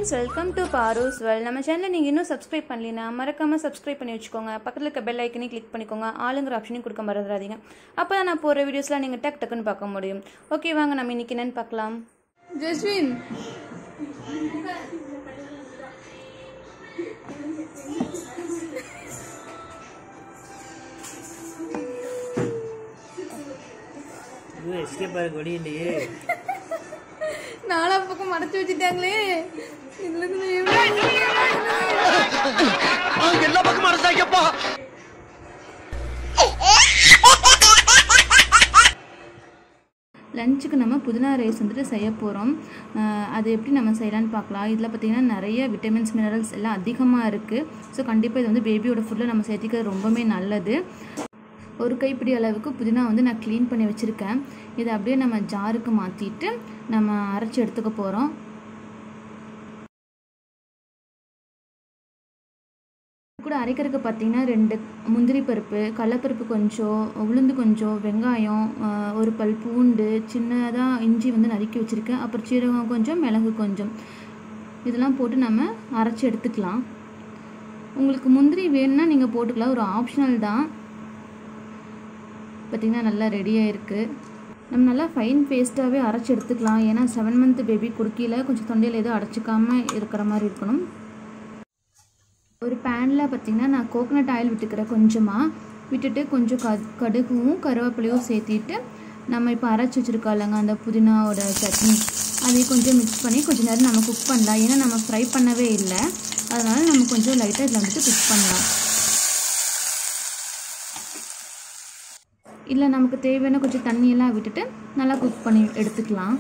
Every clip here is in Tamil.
ஃப்ரெண்ட்ஸ் வெல்கம் டு பாரூஸ் வெல் நம்ம சேனலை நீங்கள் இன்னும் சப்ஸ்கிரைப் பண்ணலைன்னா மறக்காமல் சப்ஸ்கிரைப் பண்ணி வச்சுக்கோங்க பக்கத்தில் இருக்க பெல் ஐக்கனையும் கிளிக் பண்ணிக்கோங்க ஆளுங்கிற ஆப்ஷனையும் கொடுக்க மறந்துடாதீங்க அப்போ தான் நான் போகிற வீடியோஸ்லாம் நீங்கள் டக் டக்குன்னு பார்க்க முடியும் ஓகே வாங்க நம்ம இன்னைக்கு என்னன்னு பார்க்கலாம் ஜஸ்வின் இது எஸ்கேப் ஆக வழி இல்லையே நாலா பக்கம் மறைச்சு வச்சுட்டாங்களே இதுல இருந்து அவங்க எல்லா பக்கமும் அரசாங்கப்பா லஞ்சுக்கு நம்ம புதினா ரைஸ் வந்துட்டு செய்ய போகிறோம் அது எப்படி நம்ம செய்யலான்னு பார்க்கலாம் இதில் பார்த்திங்கன்னா நிறைய விட்டமின்ஸ் மினரல்ஸ் எல்லாம் அதிகமாக இருக்குது ஸோ கண்டிப்பாக இது வந்து பேபியோட ஃபுட்டில் நம்ம சேர்த்திக்கிறது ரொம்பவே நல்லது ஒரு கைப்பிடி அளவுக்கு புதினா வந்து நான் க்ளீன் பண்ணி வச்சுருக்கேன் இதை அப்படியே நம்ம ஜாருக்கு மாற்றிட்டு நம்ம அரைச்சி எடுத்துக்க போகிறோம் கூட அரைக்கிறதுக்கு பார்த்தீங்கன்னா ரெண்டு முந்திரி பருப்பு கடலப்பருப்பு கொஞ்சம் உளுந்து கொஞ்சம் வெங்காயம் ஆஹ் ஒரு பல் பூண்டு சின்னதாக இஞ்சி வந்து நறுக்கி வச்சுருக்கேன் அப்புறம் சீரகம் கொஞ்சம் மிளகு கொஞ்சம் இதெல்லாம் போட்டு நம்ம அரைச்சி எடுத்துக்கலாம் உங்களுக்கு முந்திரி வேணும்னா நீங்கள் போட்டுக்கலாம் ஒரு ஆப்ஷனல் தான் பார்த்திங்கன்னா நல்லா ரெடியாக இருக்குது நம்ம நல்லா ஃபைன் பேஸ்ட்டாகவே அரைச்சி எடுத்துக்கலாம் ஏன்னா செவன் மந்த் பேபி குடுக்கியில் கொஞ்சம் தொண்டையில் எதுவும் அடைச்சிக்காமல் இருக்கிற மாதிரி இருக்கணும் ஒரு பேனில் பார்த்திங்கன்னா நான் கோகனட் ஆயில் விட்டுக்கிறேன் கொஞ்சமாக விட்டுட்டு கொஞ்சம் க கடுகும் கருவேப்பிலையும் சேர்த்திட்டு நம்ம இப்போ அரைச்சி வச்சுருக்கோம் இல்லைங்க அந்த புதினாவோட சட்னி அதையும் கொஞ்சம் மிக்ஸ் பண்ணி கொஞ்சம் நேரம் நம்ம குக் பண்ணலாம் ஏன்னா நம்ம ஃப்ரை பண்ணவே இல்லை அதனால் நம்ம கொஞ்சம் லைட்டாக இதில் வந்துட்டு குக் பண்ணலாம் இல்லை நமக்கு தேவையான கொஞ்சம் தண்ணியெல்லாம் விட்டுட்டு நல்லா குக் பண்ணி எடுத்துக்கலாம்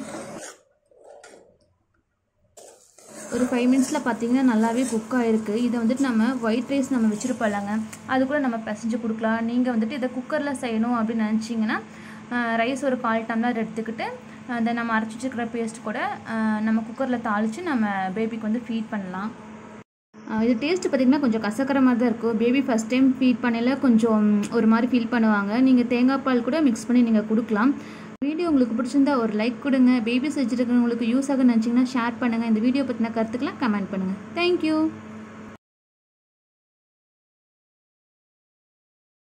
ஒரு ஃபைவ் மினிட்ஸில் பார்த்தீங்கன்னா நல்லாவே குக் ஆகிருக்கு இதை வந்துட்டு நம்ம ஒயிட் ரைஸ் நம்ம வச்சுருப்போம் இல்லைங்க அது கூட நம்ம பிசைஞ்சு கொடுக்கலாம் நீங்கள் வந்துட்டு இதை குக்கரில் செய்யணும் அப்படின்னு நினச்சிங்கன்னா ரைஸ் ஒரு கால் டம்ளர் எடுத்துக்கிட்டு அதை நம்ம அரைச்சி வச்சுருக்கிற பேஸ்ட் கூட ஆஹ் நம்ம குக்கரில் தாளித்து நம்ம பேபிக்கு வந்து ஃபீட் பண்ணலாம் ஆஹ் இது டேஸ்ட் பார்த்திங்கன்னா கொஞ்சம் கசக்கிற மாதிரி தான் இருக்கும் பேபி ஃபஸ்ட் டைம் ஃபீட் பண்ணையில கொஞ்சம் ஒரு மாதிரி ஃபீல் பண்ணுவாங்க நீங்கள் தேங்காய் பால் கூட மிக்ஸ் பண்ணி நீங்கள் கொடுக்கலாம் வீடியோ உங்களுக்கு பிடிச்சிருந்தா ஒரு லைக் கொடுங்க பேபிஸ் வச்சுருக்கிறவங்களுக்கு யூஸ் ஆகுன்னு நினச்சிங்கன்னா ஷேர் பண்ணுங்கள் இந்த வீடியோ பற்றின கருத்துக்கெல்லாம் கமெண்ட் பண்ணுங்கள் தேங்க்யூ